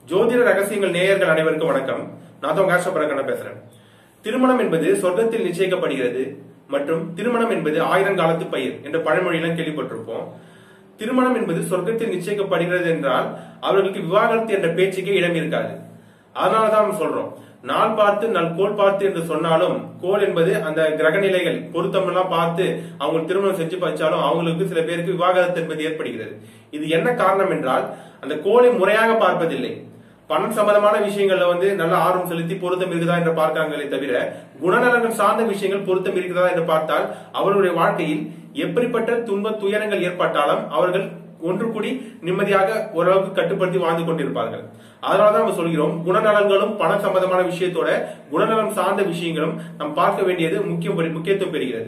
ஜோதிட ரகசியங்கள் நேயர்கள் அனைவருக்கும் வணக்கம் நான் தான் காஷ பரக்கண்ண பேசுறேன் திருமணம் என்பது சொர்க்கத்தில் நிச்சயிக்கப்படுகிறது மற்றும் திருமணம் என்பது ஆயிரங்காலத்து பயிர் என்ற பழமொழியெல்லாம் கேள்விப்பட்டிருப்போம் திருமணம் என்பது சொர்க்கத்தில் நிச்சயிக்கப்படுகிறது என்றால் அவர்களுக்கு விவாகரத்து என்ற பேச்சுக்கே இடம் இருக்காது அதனாலதான் நம்ம சொல்றோம் நாள் பார்த்து நல் கோல் பார்த்து என்று சொன்னாலும் கோல் என்பது அந்த கிரக நிலைகள் பொருத்தம் எல்லாம் பார்த்து அவங்க திருமணம் செஞ்சு வச்சாலும் அவங்களுக்கு சில பேருக்கு விவாகரத்து என்பது ஏற்படுகிறது இது என்ன காரணம் என்றால் அந்த கோலை முறையாக பார்ப்பதில்லை பணம் சம்பந்தமான விஷயங்கள்ல வந்து நல்ல ஆர்வம் செலுத்தி பொருத்தம் இருக்குதா என்று பார்க்கிறாங்களே தவிர குணநலங்கள் சார்ந்த விஷயங்கள் பொருத்தம் இருக்கிறதா என்று பார்த்தால் அவர்களுடைய வாழ்க்கையில் எப்படிப்பட்ட துன்ப துயரங்கள் ஏற்பட்டாலும் அவர்கள் ஒன்று கூடி நிம்மதியாக ஓரளவுக்கு கட்டுப்படுத்தி வாழ்ந்து கொண்டிருப்பார்கள் அதனாலதான் நம்ம சொல்கிறோம் குணநலன்களும் பண சம்பந்தமான விஷயத்தோட குணநலம் சார்ந்த விஷயங்களும் நாம் பார்க்க வேண்டியது முக்கிய முக்கியத்துவம் பெறுகிறது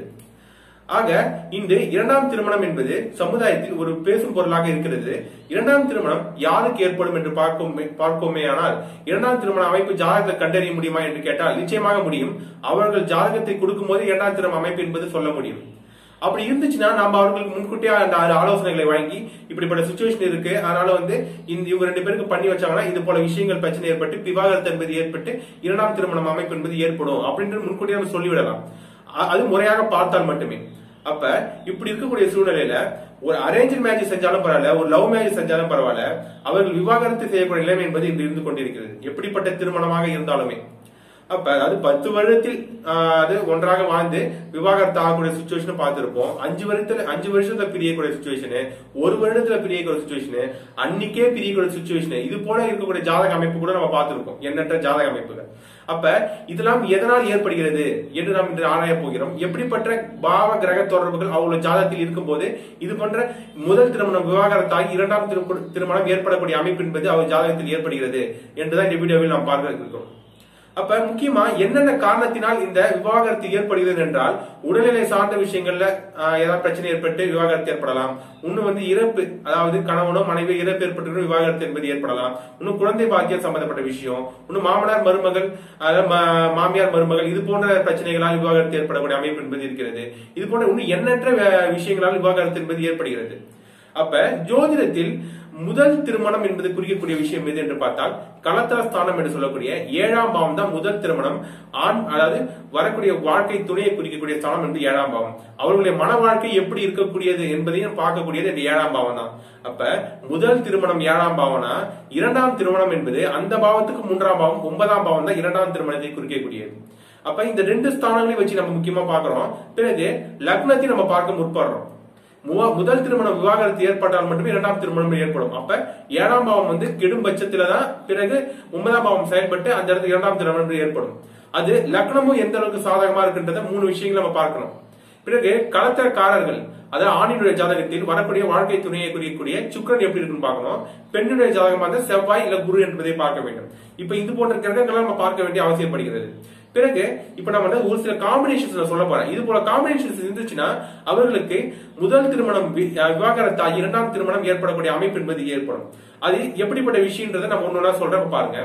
ஆக இன்று இரண்டாம் திருமணம் என்பது சமுதாயத்தில் ஒரு பேசும் பொருளாக இருக்கிறது இரண்டாம் திருமணம் யாருக்கு ஏற்படும் என்று பார்க்கும் பார்ப்போமே ஆனால் இரண்டாம் திருமண அமைப்பு ஜாதகத்தை கண்டறிய முடியுமா என்று கேட்டால் நிச்சயமாக முடியும் அவர்கள் ஜாதகத்தை கொடுக்கும் போது இரண்டாம் திருமண அமைப்பு என்பது சொல்ல முடியும் அப்படி இருந்துச்சுன்னா நம்ம அவர்களுக்கு முன்கூட்டியே அந்த ஆறு ஆலோசனைகளை வழங்கி இப்படிப்பட்ட சுச்சுவேஷன் இருக்கு அதனால வந்து இந்த இவங்க ரெண்டு பேருக்கு பண்ணி வச்சாங்கன்னா இது போல விஷயங்கள் பிரச்சனை ஏற்பட்டு விவாகரத்து என்பது ஏற்பட்டு இரண்டாம் திருமணம் அமைப்பு என்பது ஏற்படும் அப்படின்ட்டு முன்கூட்டியே நம்ம சொல்லிவிடலாம் அ- அது முறையாக பார்த்தால் மட்டுமே அப்ப இப்படி இருக்கக்கூடிய சூழ்நிலையில ஒரு அரேஞ்ச் மேரேஜ் செஞ்சாலும் பரவாயில்ல ஒரு லவ் மேரேஜ் செஞ்சாலும் பரவாயில்ல அவர்கள் விவாகரத்து செய்யக்கூடிய நிலைமை என்பது இன்று இருந்து கொண்டிருக்கிறது எப்படிப்பட்ட திருமணமாக இருந்தாலுமே அப்ப அது பத்து வருடத்தில் ஆஹ், அது ஒன்றாக வாழ்ந்து விவாகரத்து ஆகக்கூடிய சுச்சுவேஷன் பார்த்திருப்போம் அஞ்சு வருடத்துல அஞ்சு வருஷத்துல பிரியக்கூடிய சுச்சுவேஷனு ஒரு வருடத்துல பிரியக்கூடிய சுச்சுவேஷனு அன்னைக்கே பிரியக்கூடிய சுச்சுவேஷன் இது போல இருக்கக்கூடிய ஜாதக அமைப்பு கூட நம்ம பார்த்திருக்கோம் எண்ணற்ற ஜாதக அமைப்புகள் அப்ப இதெல்லாம் எதனால் ஏற்படுகிறது என்று நாம் இன்று ஆராய போகிறோம் எப்படிப்பட்ட பாவ கிரக தொடர்புகள் அவங்களோட ஜாதகத்தில் இருக்கும்போது இது போன்ற முதல் திருமணம் விவாகரத்தாகி இரண்டாம் திரு- திருமணம் ஏற்படக்கூடிய அமைப்பு என்பது அவர் ஜாதகத்தில் ஏற்படுகிறது என்றுதான் இந்த வீடியோவில் நாம் பார்க்க இருக்கிறோம் அப்ப முக்கியமா என்னென்ன காரணத்தினால் இந்த விவாகரத்து ஏற்படுகிறது என்றால் உடல்நிலை சார்ந்த விஷயங்கள்ல ஆஹ், ஏதாவது பிரச்சனை ஏற்பட்டு விவாகரத்து ஏற்படலாம் இன்னும் வந்து இறப்பு அதாவது கணவனோ மனைவி இறப்பு ஏற்பட்டு விவாகரத்து என்பது ஏற்படலாம் இன்னும் குழந்தை பாக்கியம் சம்பந்தப்பட்ட விஷயம் இன்னும் மாமனார் மருமகள் அதாவது மா- மாமியார் மருமகள் இது போன்ற பிரச்சனைகளால் விவாகரத்து ஏற்படக்கூடிய அமைப்பு என்பது இருக்கிறது இது போன்ற இன்னும் எண்ணற்ற வே- விஷயங்களால் விவாகரத்து என்பது ஏற்படுகிறது அப்ப ஜோதிடத்தில் முதல் திருமணம் என்பது குறிக்கக்கூடிய விஷயம் எது என்று பார்த்தால் கலத்தர ஸ்தானம் என்று சொல்லக்கூடிய ஏழாம் பாவம் தான் முதல் திருமணம் ஆண் அதாவது வரக்கூடிய வாழ்க்கை துணையை குறிக்கக்கூடிய ஸ்தானம் என்று ஏழாம் பாவம் அவர்களுடைய மன வாழ்க்கை எப்படி இருக்கக்கூடியது என்பதையும் பார்க்கக்கூடியது இந்த ஏழாம் பாவம் தான் அப்ப முதல் திருமணம் ஏழாம் பாவம்னா இரண்டாம் திருமணம் என்பது அந்த பாவத்துக்கு மூன்றாம் பாவம் ஒன்பதாம் பாவம் தான் இரண்டாம் திருமணத்தை குறிக்கக்கூடியது அப்ப இந்த ரெண்டு ஸ்தானங்களையும் வச்சு நம்ம முக்கியமா பார்க்கிறோம் பிறகு லக்னத்தை நம்ம பார்க்க முற்படுறோம் முவ- முதல் திருமணம் விவாகரத்து ஏற்பட்டால் மட்டுமே இரண்டாம் திருமணம் ஏற்படும் அப்ப ஏழாம் பாவம் வந்து கெடும் பட்சத்துல தான் பிறகு ஒன்பதாம் பாவம் செயல்பட்டு அந்த இடத்துல இரண்டாம் திருமணம் ஏற்படும் அது லக்னமும் எந்த அளவுக்கு சாதகமா இருக்குன்றத மூணு விஷயங்களை நம்ம பார்க்கணும் பிறகு கலத்தரக்காரர்கள் அதாவது ஆணினுடைய ஜாதகத்தில் வரக்கூடிய வாழ்க்கை துணையை குறிக்கக்கூடிய சுக்கிரன் எப்படி இருக்குன்னு பார்க்கணும் பெண்ணுடைய ஜாதகமாக இருந்தா செவ்வாய் இல்ல குரு என்பதை பார்க்க வேண்டும் இப்ப இது போன்ற கிரகங்களை நம்ம பார்க்க வேண்டிய அவசியப்படுகிறது பிறகு இப்ப நம்ம வந்து ஒரு சில காம்பினேஷன்ஸ் சொல்ல போறேன் இது போல காம்பினேஷன்ஸ் இருந்துச்சுன்னா அவர்களுக்கு முதல் திருமணம் வி- அஹ் விவாகரத்தாகி இரண்டாம் திருமணம் ஏற்படக்கூடிய அமைப்பு என்பது ஏற்படும் அது எப்படிப்பட்ட விஷயன்றதை நம்ம ஒன்னொன்னா சொல்றப்ப பாருங்க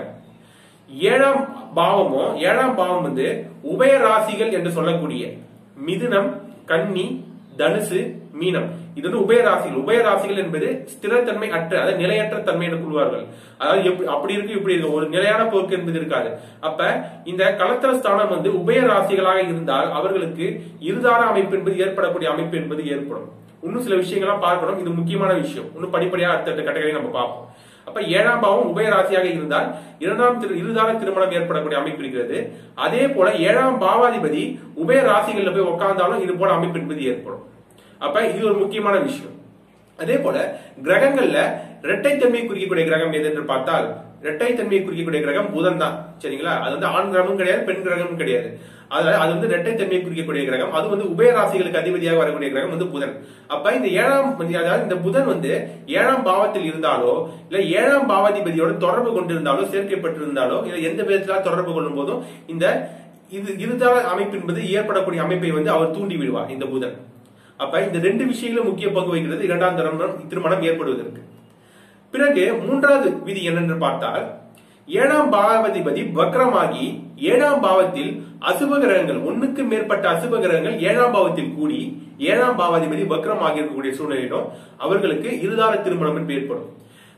ஏழாம் பாவமோ ஏழாம் பாவம் வந்து உபய ராசிகள் என்று சொல்லக்கூடிய மிதுனம் கன்னி தனுசு மீனம் இது வந்து உபய ராசிகள் உபய ராசிகள் என்பது ஸ்திரத்தன்மை அற்ற அதாவது நிலையற்ற தன்மை என்று கூறுவார்கள் அதாவது எப்படி அப்படி இருக்கு இப்படி இருக்கு ஒரு நிலையான போக்கு என்பது இருக்காது அப்ப இந்த கலத்தர ஸ்தானம் வந்து உபய ராசிகளாக இருந்தால் அவர்களுக்கு இருதார அமைப்பு என்பது ஏற்படக்கூடிய அமைப்பு என்பது ஏற்படும் இன்னும் சில விஷயங்கள்லாம் பார்க்கணும் இது முக்கியமான விஷயம் இன்னும் படிப்படியாக அடுத்தடுத்த கட்டங்களை நம்ம பார்ப்போம் அப்ப ஏழாம் பாவம் உபயராசியாக இருந்தால் இரண்டாம் திரு இருதார திருமணம் ஏற்படக்கூடிய அமைப்பு இருக்கிறது அதே போல ஏழாம் பாவாதிபதி உபய ராசிகள்ல போய் உட்கார்ந்தாலும் இது போல அமைப்பு என்பது ஏற்படும் அப்ப இது ஒரு முக்கியமான விஷயம் அதே போல கிரகங்கள்ல இரட்டைத்தன்மையை குறிக்கக்கூடிய கிரகம் எது என்று பார்த்தால் இரட்டைத்தன்மையை குறிக்கக்கூடிய கிரகம் புதன் தான் சரிங்களா அது வந்து ஆண் கிரகமும் கிடையாது பெண் கிரகமும் கிடையாது அதனால அது வந்து இரட்டைத்தன்மையை குறிக்கக்கூடிய கிரகம் அது வந்து உபயராசிகளுக்கு அதிபதியாக வரக்கூடிய கிரகம் வந்து புதன் அப்ப இந்த ஏழாம் அதாவது இந்த புதன் வந்து ஏழாம் பாவத்தில் இருந்தாலோ இல்ல ஏழாம் பாவாதிபதியோட தொடர்பு கொண்டிருந்தாலோ சேர்க்கப்பட்டிருந்தாலோ இல்ல எந்த விதத்தில தொடர்பு கொள்ளும் போதும் இந்த இது இருதார அமைப்பு என்பது ஏற்படக்கூடிய அமைப்பை வந்து அவர் தூண்டி விடுவார் இந்த புதன் அப்ப இந்த ரெண்டு விஷயங்களும் முக்கிய பங்கு வகிக்கிறது இரண்டாம் திருமணம் திருமணம் ஏற்படுவதற்கு பிறகு மூன்றாவது விதி என்னென்று பார்த்தால் ஏழாம் பாவாதிபதி வக்ரமாகி ஏழாம் பாவத்தில் அசுப கிரகங்கள் ஒண்ணுக்கு மேற்பட்ட அசுப கிரகங்கள் ஏழாம் பாவத்தில் கூடி ஏழாம் பாவாதிபதி வக்ரமாகி இருக்கக்கூடிய சூழ்நிலையிலும் அவர்களுக்கு இருதார திருமணம் என்று ஏற்படும்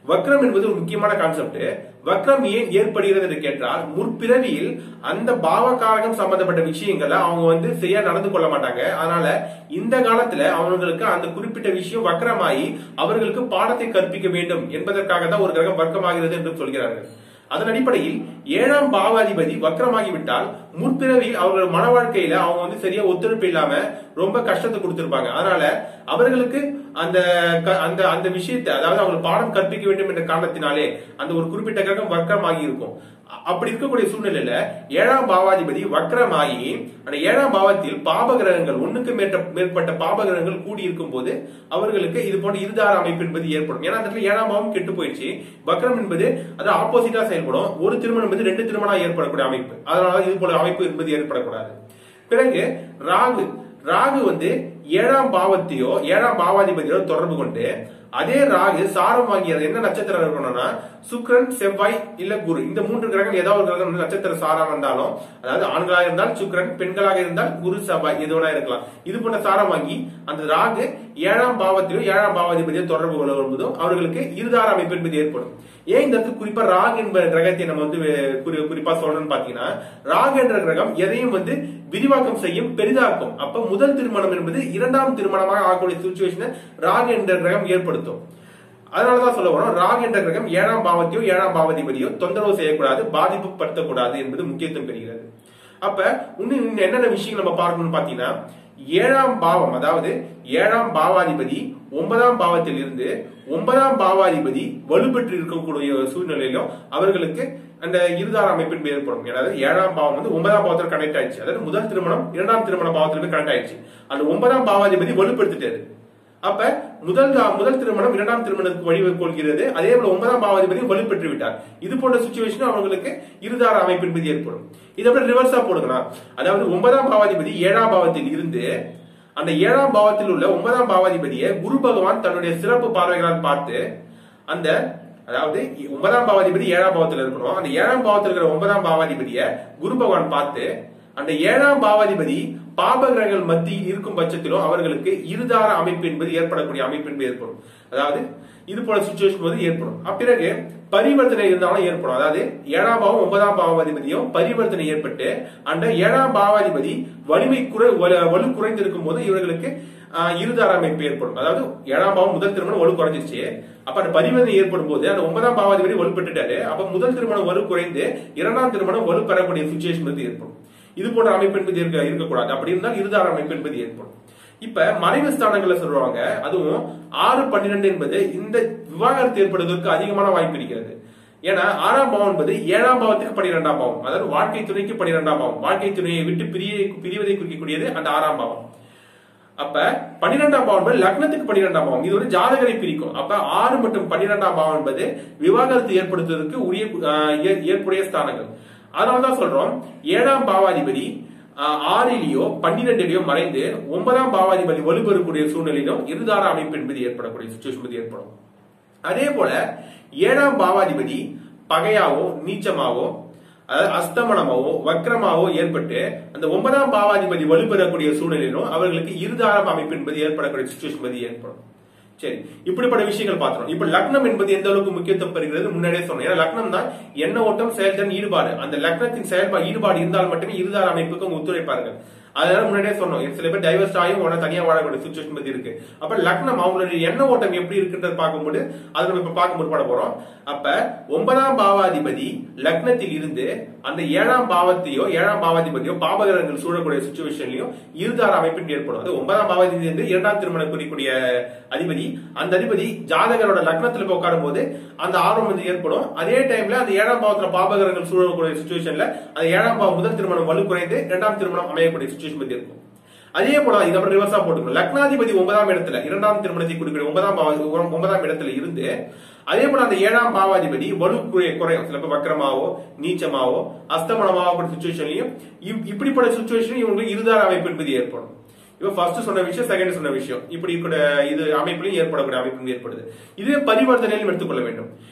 வக்ரம் என்பது ஒரு முக்கியமான கான்செப்ட் வக்ரம் ஏன் ஏற்படுகிறது என்று கேட்டால் முற்பிறவியில் அந்த பாவகாரகம் சம்பந்தப்பட்ட விஷயங்களை அவங்க வந்து சரியா நடந்து கொள்ள மாட்டாங்க அதனால இந்த காலத்துல அவங்களுக்கு அந்த குறிப்பிட்ட விஷயம் வக்ரமாகி அவர்களுக்கு பாடத்தை கற்பிக்க வேண்டும் என்பதற்காக தான் ஒரு கிரகம் வர்க்கமாகிறது என்று சொல்கிறார்கள் அதன் அடிப்படையில் ஏழாம் பாவாதிபதி வக்கரமாகிவிட்டால் முற்பிறவியில் அவர்கள் மன வாழ்க்கையில அவங்க வந்து சரியா ஒத்துழைப்பு இல்லாம ரொம்ப கஷ்டத்தை கொடுத்திருப்பாங்க அதனால அவர்களுக்கு அந்த க- அந்த அந்த விஷயத்தை அதாவது அவங்க பாடம் கற்பிக்க வேண்டும் என்ற காரணத்தினாலே அந்த ஒரு குறிப்பிட்ட கிரகம் வக்கரமாகி இருக்கும் அ- அப்படி இருக்கக்கூடிய சூழ்நிலையில ஏழாம் பாவாதிபதி வக்கரமாகி அந்த ஏழாம் பாவத்தில் பாப கிரகங்கள் ஒண்ணுக்கு மேற்ற மேற்பட்ட பாப கிரகங்கள் கூடி இருக்கும் போது அவர்களுக்கு இது போன்ற இருதார அமைப்பு என்பது ஏற்படும் ஏன்னா அந்த இடத்துல ஏழாம் பாவம் கெட்டு போயிடுச்சு வக்ரம் என்பது அது ஆப்போசிட்டா செயல்படும் ஒரு திருமணம் என்பது ரெண்டு திருமணம் ஏற்படக்கூடிய அமைப்பு அதனால இது போல அமைப்பு என்பது ஏற்படக்கூடாது பிறகு ராகு ராகு வந்து ஏழாம் பாவத்தையோ ஏழாம் பாவாதிபதியோ தொடர்பு கொண்டு அதே ராகு சாரம் வாங்கியது என்ன நட்சத்திரம் இருக்கணும்னா சுக்கிரன் செவ்வாய் இல்ல குரு இந்த மூன்று கிரகம் ஏதாவது ஒரு கிரகம் வந்து நட்சத்திர சாரம் வந்தாலும் அதாவது ஆண்களாக இருந்தால் சுக்கிரன் பெண்களாக இருந்தால் குரு செவ்வாய் எது வேணா இருக்கலாம் இது போன்ற சாரம் வாங்கி அந்த ராகு ஏழாம் பாவத்திலும் ஏழாம் பாவாதிபதியோ தொடர்பு கொள்ள வரும்போதும் அவர்களுக்கு இருதார அமைப்பு என்பது ஏற்படும் ஏன் இந்த இடத்துல குறிப்பா ராகு என்ப கிரகத்தை நம்ம வந்து வே- குறி- குறிப்பா சொல்லணும்னு பாத்தீங்கன்னா ராகு என்ற கிரகம் எதையும் வந்து விரிவாக்கம் செய்யும் பெரிதாக்கும் அப்ப முதல் திருமணம் என்பது இரண்டாம் திருமணமாக ஆகக்கூடிய சுச்சுவேஷனை ராகு என்ற கிரகம் ஏற்படுத்தும் அதனாலதான் சொல்ல வரோம் ராகு என்ற கிரகம் ஏழாம் பாவத்தையோ ஏழாம் பாவதிபதியோ தொந்தரவு செய்யக்கூடாது பாதிப்பு படுத்தக்கூடாது என்பது முக்கியத்துவம் பெறுகிறது அப்ப இன்னும் இன்னும் என்னென்ன விஷயங்கள் நம்ம பார்க்கணும்னு பாத்தீங்கன்னா ஏழாம் பாவம் அதாவது ஏழாம் பாவாதிபதி ஒன்பதாம் பாவத்தில் இருந்து ஒன்பதாம் பாவாதிபதி வலுப்பெற்று இருக்கக்கூடிய சூழ்நிலையிலும் அவர்களுக்கு அந்த இருதார அமைப்பின் ஏற்படும் அதாவது ஏழாம் பாவம் வந்து ஒன்பதாம் பாவத்தில் கனெக்ட் ஆயிடுச்சு அதாவது முதல் திருமணம் இரண்டாம் திருமண பாவத்தில் போய் கனெக்ட் ஆயிடுச்சு அந்த ஒன்பதாம் பாவாதிபதி வலுப்படுத்திட்டாரு அப்ப முதல் முதல் திருமணம் இரண்டாம் திருமணத்துக்கு வழிவகுக்கிறது அதே போல ஒன்பதாம் பாவாதிபதி வலுப்பெற்று விட்டார் இது போன்ற சுச்சுவேஷன் அவங்களுக்கு இருதார அமைப்பு என்பது ஏற்படும் இதை அப்படியே ரிவர்ஸா போடுங்கன்னா அதாவது ஒன்பதாம் பாவாதிபதி ஏழாம் பாவத்தில் இருந்து அந்த ஏழாம் பாவத்தில் உள்ள ஒன்பதாம் பாவாதிபதியை குரு பகவான் தன்னுடைய சிறப்பு பார்வைகளால் பார்த்து அந்த அதாவது ஒன்பதாம் பாவாதிபதி ஏழாம் பாவத்தில் இருக்கணும் அந்த ஏழாம் பாவத்தில் இருக்கிற ஒன்பதாம் பாவாதிபதியை குரு பகவான் பார்த்து அந்த ஏழாம் பாவாதிபதி பாப கிரகங்கள் மத்தியில் இருக்கும் பட்சத்திலும் அவர்களுக்கு இருதார அமைப்பு என்பது ஏற்படக்கூடிய அமைப்பு என்பது ஏற்படும் அதாவது இது போல சுச்சுவேஷன் வந்து ஏற்படும் அப்பிறகு பரிவர்த்தனை இருந்தாலும் ஏற்படும் அதாவது ஏழாம் பாவம் ஒன்பதாம் பாவாதிபதியும் பரிவர்த்தனை ஏற்பட்டு அந்த ஏழாம் பாவாதிபதி வலிமை குறை வலு- வலு குறைந்திருக்கும் போது இவர்களுக்கு ஆஹ், இருதார அமைப்பு ஏற்படும் அதாவது ஏழாம் பாவம் முதல் திருமணம் வலு குறைஞ்சிருச்சு அப்ப அந்த பரிவர்த்தனை ஏற்படும் போது அந்த ஒன்பதாம் பாவாதிபதி வலுப்பட்டுட்டாரு அப்ப முதல் திருமணம் வலு குறைந்து இரண்டாம் திருமணம் வலு பெறக்கூடிய சுச்சுவேஷன் வந்து ஏற்படும் இது போன்ற அமைப்பு என்பது இருக்க இருக்கக்கூடாது அப்படி இருந்தால் இருதார அமைப்பு என்பது ஏற்படும் இப்ப மறைவு ஸ்தானங்கள்ல சொல்றாங்க அதுவும் ஆறு பன்னிரெண்டு என்பது இந்த விவாகரத்து ஏற்படுவதற்கு அதிகமான வாய்ப்பு இருக்கிறது ஏன்னா ஆறாம் பாவம் என்பது ஏழாம் பாவத்துக்கு பன்னிரெண்டாம் பாவம் அதாவது வாழ்க்கை துணைக்கு பன்னிரெண்டாம் பாவம் வாழ்க்கை துணையை விட்டு பிரிய பிரிவதை குறிக்கக்கூடியது அந்த ஆறாம் பாவம் அப்ப பன்னிரெண்டாம் பாவம் என்பது லக்னத்துக்கு பன்னிரெண்டாம் பாவம் இது ஒரு ஜாதகரை பிரிக்கும் அப்ப ஆறு மற்றும் பன்னிரெண்டாம் பாவம் என்பது விவாகரத்து ஏற்படுத்துவதற்கு உரிய ஆஹ், ஏ- ஏற்புடைய ஸ்தானங்கள் அதனாலதான் சொல்றோம் ஏழாம் பாவாதிபதி ஆஹ், ஆறிலேயோ பன்னிரெண்டிலேயோ மறைந்து ஒன்பதாம் பாவாதிபதி வலுப்பெறக்கூடிய சூழ்நிலையிலும் இருதார அமைப்பு என்பது ஏற்படக்கூடிய சுச்சுவேஷன் என்பது ஏற்படும் அதே போல ஏழாம் பாவாதிபதி பகையாவோ நீச்சமாவோ அதாவது அஸ்தமனமாவோ வக்ரமாவோ ஏற்பட்டு அந்த ஒன்பதாம் பாவாதிபதி வலுப்பெறக்கூடிய சூழ்நிலையிலும் அவர்களுக்கு இருதாரம் அமைப்பு என்பது ஏற்படக்கூடிய சுச்சுவேஷன் என்பது ஏற்படும் சரி இப்படிப்பட்ட விஷயங்கள் பார்த்தோம் இப்ப லக்னம் என்பது எந்த அளவுக்கு முக்கியத்துவம் பெறுகிறது முன்னாடியே சொன்னேன் ஏன்னா லக்னம் தான் எண்ண ஓட்டம் செயல்திறன் ஈடுபாடு அந்த லக்னத்தின் செயல்பாடு ஈடுபாடு இருந்தால் மட்டுமே இருதார அமைப்புக்கு அவங்க ஒத்துழைப்பார்கள் அதனால முன்னாடியே சொன்னோம் சில பேர் டைவர்ஸ் ஆகி உடனே தனியா வாழக்கூடிய சுச்சுவேஷன் பத்தி இருக்கு அப்ப லக்னம் அவங்களுடைய எண்ண ஓட்டம் எப்படி இருக்குன்றது பார்க்கும்போது அதை நம்ம இப்ப பார்க்க முற்பட போறோம் அப்ப ஒன்பதாம் பாவாதிபதி லக்னத்தில் இருந்து அந்த ஏழாம் பாவத்தையோ ஏழாம் பாவாதிபதியோ பாபகரங்கள் சூழக்கூடிய சுச்சுவேஷன்லயும் இருதார அமைப்பின் ஏற்படும் அது ஒன்பதாம் பாவாதிபதி வந்து இரண்டாம் திருமணம் குறிக்கூடிய அதிபதி அந்த அதிபதி ஜாதகரோட லக்னத்துல போய் உட்காரும் போது அந்த ஆர்வம் வந்து ஏற்படும் அதே டைம்ல அந்த ஏழாம் பாவத்துல பாபகரங்கள் சூழக்கூடிய சுச்சுவேஷன்ல அந்த ஏழாம் பாவம் முதல் திருமணம் வலு குறைந்து இரண்டாம் திருமணம் அமையக்கூடிய சுச்சுவேஷன் வந்து இருக்கும் அதே போல இது அப்புறம் ரிவர்ஸா போட்டுக்கணும் லக்னாதிபதி ஒன்பதாம் இடத்துல இரண்டாம் திருமணத்தை குறிப்பிட ஒன்பதாம் பாவ ஒன்பதாம் இடத்துல இருந்து அதே போல அந்த ஏழாம் பாவாதிபதி வலு குறை- குறையும் சில பேர் வக்கரமாவோ நீச்சமாவோ அஸ்தமனமாவோ சுச்சுவேஷன்லயும் இப்படிப்பட்ட சுச்சுவேஷன் இவங்களுக்கு இருதார அமைப்பு என்பது ஏற்படும் இப்ப ஃபர்ஸ்ட் சொன்ன விஷயம் செகண்ட் சொன்ன விஷயம் இப்படி கூட இது அமைப்பிலையும் ஏற்படக்கூடிய அமைப்பு ஏற்படுது இதுவே பரிவர்த்தனையிலும் எடுத்துக்கொள்ள வேண்டும்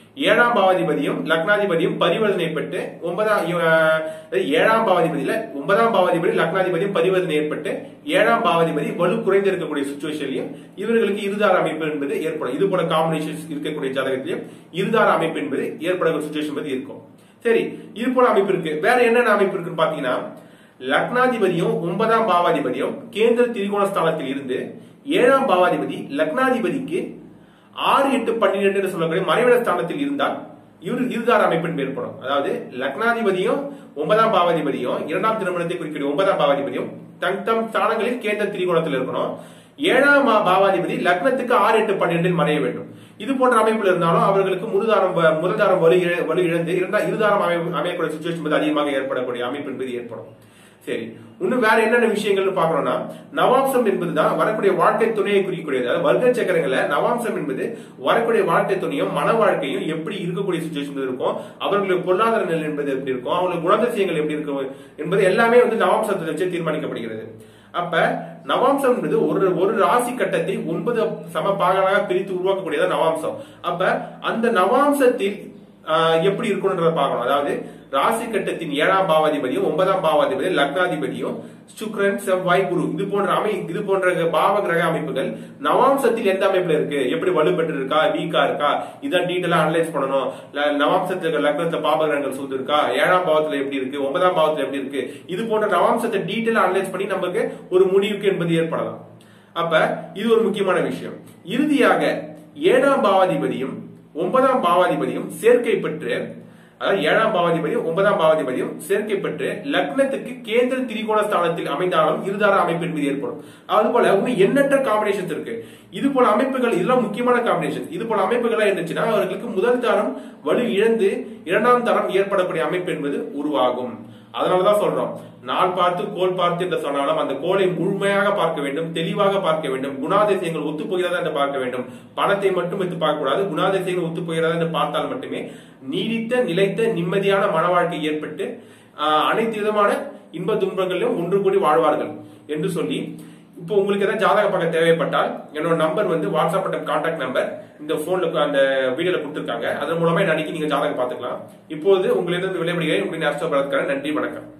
ஏழாம் பாவாதிபதியும் லக்னாதிபதியும் பரிவர்த்தனை ஏற்பட்டு ஒன்பதாம் இவ- அதாவது ஏழாம் பாவாதிபதியில ஒன்பதாம் பாவாதிபதி லக்னாதிபதியும் பரிவர்த்தனை ஏற்பட்டு ஏழாம் பாவாதிபதி வலு குறைந்து இருக்கக்கூடிய சுச்சுவேஷன்லயும் இவர்களுக்கு இருதார அமைப்பு என்பது ஏற்படும் இது போல காம்பினேஷன்ஸ் இருக்கக்கூடிய ஜாதகத்திலையும் இருதார அமைப்பு என்பது ஏற்படக்கூடிய சுச்சுவேஷன் என்பது இருக்கும் சரி இது போல அமைப்பு இருக்கு வேற என்னென்ன அமைப்பு இருக்குன்னு பாத்தீங்கன்னா லக்னாதிபதியும் ஒன்பதாம் பாவாதிபதியும் கேந்திர திரிகோண ஸ்தானத்தில் இருந்து ஏழாம் பாவாதிபதி லக்னாதிபதிக்கு ஆறு எட்டு பன்னிரெண்டு என்று சொல்லக்கூடிய மறைவிட ஸ்தானத்தில் இருந்தால் இரு இருதார அமைப்பின் ஏற்படும் அதாவது லக்னாதிபதியும் ஒன்பதாம் பாவாதிபதியும் இரண்டாம் திருமணத்தை குறிக்கக்கூடிய ஒன்பதாம் பாவாதிபதியும் தன் தம் ஸ்தானங்களில் கேந்திர திரிகோணத்தில் இருக்கணும் ஏழாம் பா- பாவாதிபதி லக்னத்துக்கு ஆறு எட்டு பன்னிரெண்டில் மறைய வேண்டும் இது போன்ற அமைப்பில் இருந்தாலும் அவர்களுக்கு முழுதாரம் வ- முதல்தாரம் வலு இழ- வலு இழந்து இரண்டா இருதாரம் அமை அமையக்கூடிய சுச்சுவேஷன் என்பது அதிகமாக ஏற்படக்கூடிய அமைப்பு என்பது ஏற்படும் சரி இன்னும் வேற என்னென்ன விஷயங்கள்னு பார்க்கணும்னா நவாம்சம் என்பதுதான் வரக்கூடிய வாழ்க்கை துணையை குறிக்கக்கூடியது அதாவது வர்க்க சக்கரங்கள நவாம்சம் என்பது வரக்கூடிய வாழ்க்கை துணையும் மன வாழ்க்கையும் எப்படி இருக்கக்கூடிய சுச்சுவேஷன் இருக்கும் அவர்களுக்கு பொருளாதார நிலை என்பது எப்படி இருக்கும் அவங்களுக்கு குணாதிசயங்கள் எப்படி இருக்கும் என்பது எல்லாமே வந்து நவாம்சத்தை வச்சு தீர்மானிக்கப்படுகிறது அப்ப நவாம்சம் என்பது ஒரு ஒரு ராசி கட்டத்தை ஒன்பது சம பாகங்களாக பிரித்து உருவாக்கக்கூடியது நவாம்சம் அப்ப அந்த நவாம்சத்தில் ஆஹ், எப்படி இருக்கணும்ன்றத பார்க்கணும் அதாவது ராசி கட்டத்தின் ஏழாம் பாவாதிபதியும் ஒன்பதாம் பாவாதிபதி லக்னாதிபதியும் சுக்ரன் செவ்வாய் குரு இது போன்ற அமை இது போன்ற பாவ கிரக அமைப்புகள் நவாம்சத்தில் எந்த அமைப்புல இருக்கு எப்படி வலுப்பெற்று இருக்கா வீக்கா இருக்கா இதான் டீட்டெயிலா அனலைஸ் பண்ணணும் ல- நவாம்சத்துல இருக்க லக்னத்துல பாவ கிரகங்கள் சூழ்ந்து இருக்கா ஏழாம் பாவத்துல எப்படி இருக்கு ஒன்பதாம் பாவத்துல எப்படி இருக்கு இது போன்ற நவாம்சத்தை டீட்டெயிலா அனலைஸ் பண்ணி நமக்கு ஒரு முடிவுக்கு என்பது ஏற்படலாம் அப்ப இது ஒரு முக்கியமான விஷயம் இறுதியாக ஏழாம் பாவாதிபதியும் ஒன்பதாம் பாவாதிபதியும் சேர்க்கை பெற்று அதாவது ஏழாம் பாவாதிபதியும் ஒன்பதாம் பாவாதிபதியும் சேர்க்கை பெற்று லக்னத்துக்கு கேந்திர திரிகோண ஸ்தானத்தில் அமைந்தாலும் இருதார அமைப்பு என்பது ஏற்படும் அது போல இன்னும் எண்ணற்ற காம்பினேஷன்ஸ் இருக்கு இது போல அமைப்புகள் இதெல்லாம் முக்கியமான காம்பினேஷன் இது போல அமைப்புகள் இருந்துச்சுன்னா அவர்களுக்கு முதல் தரம் வலு இழந்து இரண்டாம் தரம் ஏற்படக்கூடிய அமைப்பு என்பது உருவாகும் அதனாலதான் சொல்றோம் நாள் பார்த்து கோல் பார்த்து என்று சொன்னாலும் அந்த கோலை முழுமையாக பார்க்க வேண்டும் தெளிவாக பார்க்க வேண்டும் குணாதிசயங்கள் ஒத்து போகிறதா என்று பார்க்க வேண்டும் பணத்தை மட்டும் வைத்து பார்க்க கூடாது குணாதிசயங்கள் ஒத்து போகிறதா என்று பார்த்தால் மட்டுமே நீடித்த நிலைத்த நிம்மதியான மன வாழ்க்கை ஏற்பட்டு ஆஹ், அனைத்து விதமான இன்ப துன்பங்களிலும் ஒன்று கூடி வாழ்வார்கள் என்று சொல்லி இப்போ உங்களுக்கு ஏதாவது ஜாதக பார்க்க தேவைப்பட்டால் என்னோட நம்பர் வந்து வாட்ஸ்அப் கான்டாக்ட் நம்பர் இந்த போன்ல அந்த வீடியோல கொடுத்துருக்காங்க அதன் மூலமா என்ன அன்னைக்கு நீங்க ஜாதகம் பார்த்துக்கலாம் இப்போது உங்களிடம் விளையாடுகிறேன் உங்களின் அரசு நன்றி வணக்கம்